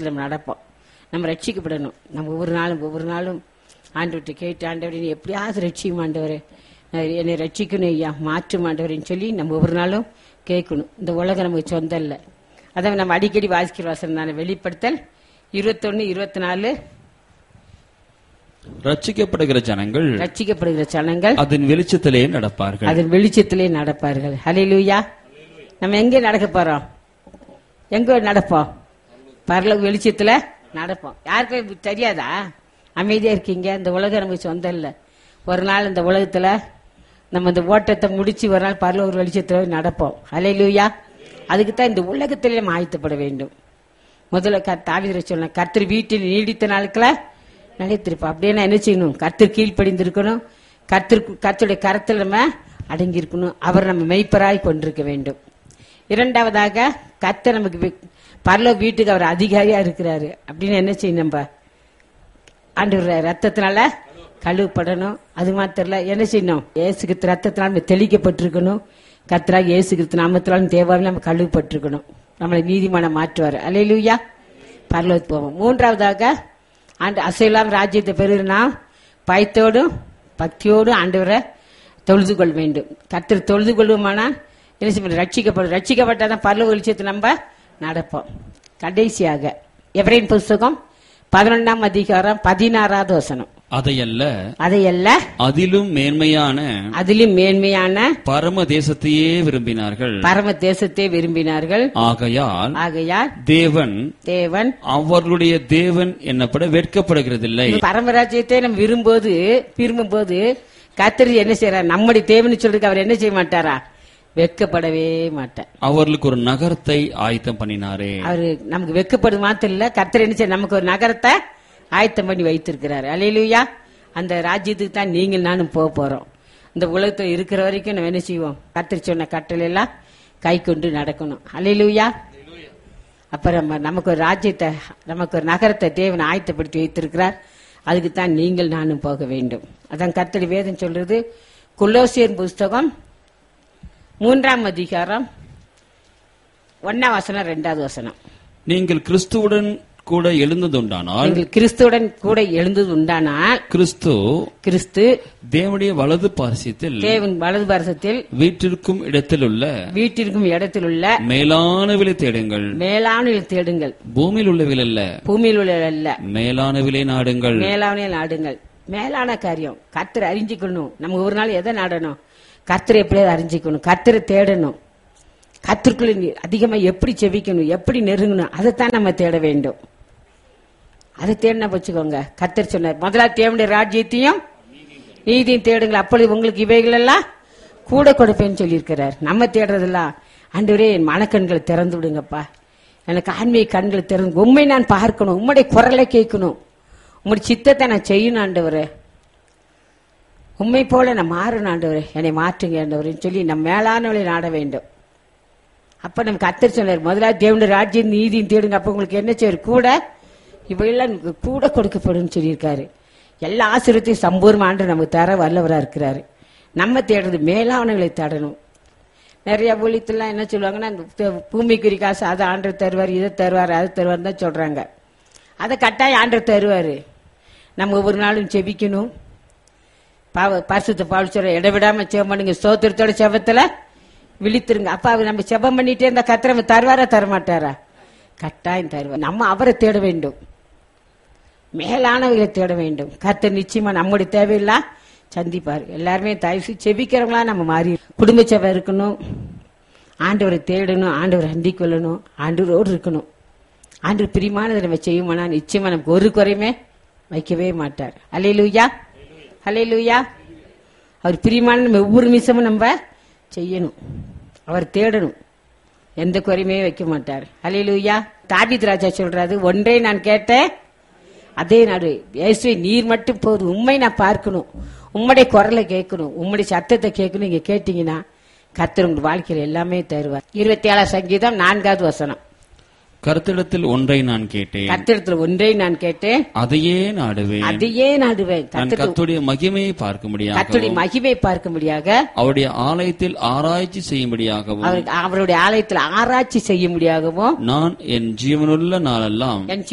வெளிச்சத்தில் நம்ம நடப்போம் நம்ம ரட்சிக்கப்படணும் நம்ம ஒவ்வொரு நாளும் ஒவ்வொரு நாளும் ஆண்டவர்கிட்ட கேட்டு ஆண்டவரே நீ எப்படியாவது ரட்சிக்கும் ஆண்டவரே நான் என்னை ரட்சிக்கணும் ஐயா மாற்றும் ஆண்டவரேன்னு சொல்லி நம்ம ஒவ்வொரு நாளும் கேட்கணும் இந்த உலகம் நமக்கு சொந்தம் இல்லை அதான் நம்ம அடிக்கடி வாசிக்கிற வசனம் தானே வெளிப்படுத்தல் இருபத்தொன்னு இருபத்தி நாலு ரட்சிக்கப்படுகிற ஜனங்கள் ரட்சிக்கப்படுகிற ஜனங்கள் அதன் வெளிச்சத்திலே நடப்பார்கள் அதன் வெளிச்சத்திலே நடப்பார்கள் ஹalleluya நம்ம எங்கே நடக்க போறோம் எங்க நடப்போம் பரல வெளிச்சத்துல நடப்போம் யாருக்கும் தெரியாதா அமைதியா இருக்கீங்க இந்த உலகம் நமக்கு சொந்தம் இல்ல ஒரு நாள் இந்த உலகத்துல நம்ம இந்த ஓட்டத்தை முடிச்சு ஒரு நாள் பரல ஒரு வெளிச்சத்துல நடப்போம் ஹalleluya அதுக்கு தான் இந்த உலகத்திலே நம்ம ஆயத்தப்பட வேண்டும் முதல்ல கத் தாவிதரை சொன்ன கர்த்தர் வீட்டில் நீடித்த நாட்கள நிலைத்திருப்போம் அப்படியே நான் என்ன செய்யணும் கர்த்தர் கீழ்ப்படிந்திருக்கணும் கர்த்தர் கர்த்தருடைய கரத்தில் நம்ம அடங்கி இருக்கணும் அவர் நம்ம மெய்ப்பராய் கொண்டிருக்க வேண்டும் இரண்டாவதாக கர்த்தர் நமக்கு வி- பரலோக வீட்டுக்கு அவர் அதிகாரியா இருக்கிறாரு அப்படின்னு என்ன செய்யணும் நம்ம ஆண்டு ரத்தத்தினால கழுவப்படணும் அது மாத்திரம் இல்ல என்ன செய்யணும் ஏசுகித்து ரத்தத்தினால நம்ம தெளிக்கப்பட்டிருக்கணும் கர்த்தராக ஏசுகித்து நாமத்தினாலும் தேவாலும் நம்ம கழுவப்பட்டிருக்கணும் நம்மளை நீதிமானம் மாற்றுவார் அலையிலுயா பரலோகத்து போவோம் மூன்றாவதாக ஆண்டு அசைலாம் ராஜ்யத்தை பெறுனா பயத்தோடும் பக்தியோடும் ஆண்டவரை தொழுது கொள்ள வேண்டும் கர்த்தர் தொழுது கொள்வோமானால் என்ன செய்ய ரட்சிக்கப்படும் ரட்சிக்கப்பட்டாதான் பரலோக வெளிச்சத்தை நம்ம நடப்போம் கடைசியாக எவரின் புஸ்தகம் பதினொன்றாம் அதிகாரம் பதினாறாவது வசனம் அதையல்ல அதையல்ல அதிலும் மேன்மையான அதிலும் மேன்மையான பரம தேசத்தையே விரும்பினார்கள் பரம தேசத்தை விரும்பினார்கள் ஆகையால் ஆகையால் தேவன் தேவன் அவர்களுடைய தேவன் என்னப்பட வெட்கப்படுகிறதில்லை பரமராஜ்யத்தை நம்ம விரும்போது விரும்பும்போது கத்திரி என்ன செய்யறார் நம்முடைய தேவன் சொல்றதுக்கு அவர் என்ன செய்ய மாட்டாரா வெட்கப்படவே மாட்டார் அவர்களுக்கு ஒரு நகரத்தை ஆயத்தம் பண்ணினாரே அவரு நமக்கு வெட்கப்படு மாத்திரம் இல்ல கர்த்தர் என்ன செய்ய நமக்கு ஒரு நகரத்தை ஆயத்தம் பண்ணி வைத்திருக்கிறாரு அலையிலுயா அந்த ராஜ்யத்துக்கு தான் நீங்கள் நானும் போக போறோம் இந்த உலகத்துல இருக்கிற வரைக்கும் நம்ம என்ன செய்வோம் கர்த்தர் சொன்ன கட்டளை எல்லாம் கை கொண்டு நடக்கணும் அலையிலுயா அப்ப நம்ம நமக்கு ஒரு ராஜ்யத்தை நமக்கு ஒரு நகரத்தை தேவன் ஆயத்தப்படுத்தி வைத்திருக்கிறார் அதுக்கு தான் நீங்கள் நானும் போக வேண்டும் அதான் கர்த்தடி வேதம் சொல்றது குலோசியர் புஸ்தகம் மூன்றாம் அதிகாரம் ஒன்னாம் வசனம் ரெண்டாவது வசனம் நீங்கள் கிறிஸ்துவுடன் கூட எழுந்ததுண்டானால் நீங்கள் கிறிஸ்துவுடன் கூட எழுந்தது உண்டானால் கிறிஸ்து கிறிஸ்து தேவனுடைய வலது பாரசியத்தில் தேவன் வலது பாரசத்தில் வீட்டிற்கும் இடத்தில் உள்ள வீட்டிற்கும் இடத்தில் உள்ள மேலானவிலை தேடுங்கள் மேலான தேடுங்கள் பூமியில் உள்ளவில் அல்ல பூமியில் உள்ள அல்ல மேலானவிலை நாடுங்கள் மேலான நாடுங்கள் மேலான காரியம் கர்த்தரை அறிஞ்சிக்கணும் நம்ம ஒரு நாள் எதை நாடணும் கர்த்தரை எப்படியாவது அறிஞ்சிக்கணும் கர்த்தரை தேடணும் கர்த்தருக்குள்ள நீ அதிகமா எப்படி செவிக்கணும் எப்படி நெருங்கணும் அதைத்தான் நம்ம தேட வேண்டும் அதை தேடினா வச்சுக்கோங்க கர்த்தர் சொன்னார் முதல்ல தேவனுடைய ராஜ்யத்தையும் நீதியும் தேடுங்கள் அப்பொழுது உங்களுக்கு இவைகள் எல்லாம் கூட கொடுப்பேன்னு சொல்லியிருக்கிறார் நம்ம தேடுறதெல்லாம் ஆண்டவரே என் மனக்கண்களை திறந்து விடுங்கப்பா எனக்கு ஆன்மீக கண்களை திறந்து உண்மை நான் பார்க்கணும் உம்முடைய குரலை கேட்கணும் உம்முடைய சித்தத்தை நான் செய்யணும் ஆண்டவரே உண்மை போல நான் மாறணும் ஆண்டவரே என்னை மாற்றுங்க ஆண்டவரேன்னு சொல்லி நம்ம மேலானவளை நாட வேண்டும் அப்ப நம்ம கத்தர் சொன்னார் முதலாவது தேவனுடைய ராஜ்யம் நீதியும் தேடுங்க அப்ப உங்களுக்கு என்ன செய்யும் கூட இவையெல்லாம் நமக்கு கூட கொடுக்கப்படும் சொல்லியிருக்காரு எல்லா ஆசிரியத்தையும் சம்பூர்ண ஆண்டு நமக்கு தர வல்லவரா இருக்கிறாரு நம்ம தேடுறது மேலானவங்களை தேடணும் நிறைய ஊழியத்துலாம் என்ன சொல்லுவாங்கன்னா இந்த த- பூமிக்குரிய காசு அதை ஆண்டர் தருவார் இதை தருவார் அதை தருவார் தான் சொல்றாங்க அதை கட்டாயம் ஆண்டர் தருவாரு நம்ம ஒவ்வொரு நாளும் செபிக்கணும் பாவ பரிசுத்த பாவல் சொல்ற இடைவிடாம செவம் பண்ணுங்க ஸ்தோத்திரத்தோட செபத்துல விழித்திருங்க அப்ப அவர் நம்ம செபம் பண்ணிட்டே இருந்தா கத்திர தருவாரா தரமாட்டாரா கட்டாயம் தருவார் நம்ம அவரை தேட வேண்டும் மேலானவர்களை தேட வேண்டும் கர்த்தர் நிச்சயமா நம்முடைய தேவையெல்லாம் சந்திப்பார் எல்லாருமே தயவு செய்து செபிக்கிறவங்களா நம்ம மாறி குடும்ப செபம் இருக்கணும் ஆண்டவரை தேடணும் ஆண்டவரை அண்டிக் கொள்ளணும் ஆண்டவரோடு இருக்கணும் ஆண்டு பிரியமானதை நம்ம செய்யுமானா நிச்சயமா நமக்கு ஒரு குறையுமே வைக்கவே மாட்டார் அலையிலுயா அலையிலுயா அவர் பிரியமான நம்ம ஒவ்வொரு நிமிஷமும் நம்ம செய்யணும் அவர் தேடணும் எந்த குறையுமே வைக்க மாட்டார் அலையிலுயா தாபித் ராஜா சொல்றாரு ஒன்றே நான் கேட்டேன் அதே நாடு இயேசுவை நீர் மட்டும் போதும் உண்மை நான் பார்க்கணும் உம்முடைய குரலை கேட்கணும் உம்முடைய சத்தத்தை கேட்கணும் நீங்க கேட்டீங்கன்னா கர்த்தர் உங்க வாழ்க்கையில எல்லாமே தருவார் இருபத்தி ஏழாம் சங்கீதம் நான்காவது வசனம் கருத்திடத்தில் ஒன்றை நான் கேட்டேன் கர்த்தரிடத்துல ஒன்றை நான் கேட்டேன் அதையே நாடுவேன் அதையே நாடுவேன் நான் கர்த்தர் கர்த்தருடைய மகிமையை பார்க்க முடியாது கர்த்தருடைய மகிமை பார்க்கும்படியாக அவருடைய ஆலயத்தில் ஆராய்ச்சி செய்யும்படியாகவும் அவர் அவருடைய ஆலயத்தில் ஆராய்ச்சி செய்ய முடியாகவும் நான் என் ஜீவனுள்ள நாளெல்லாம் என்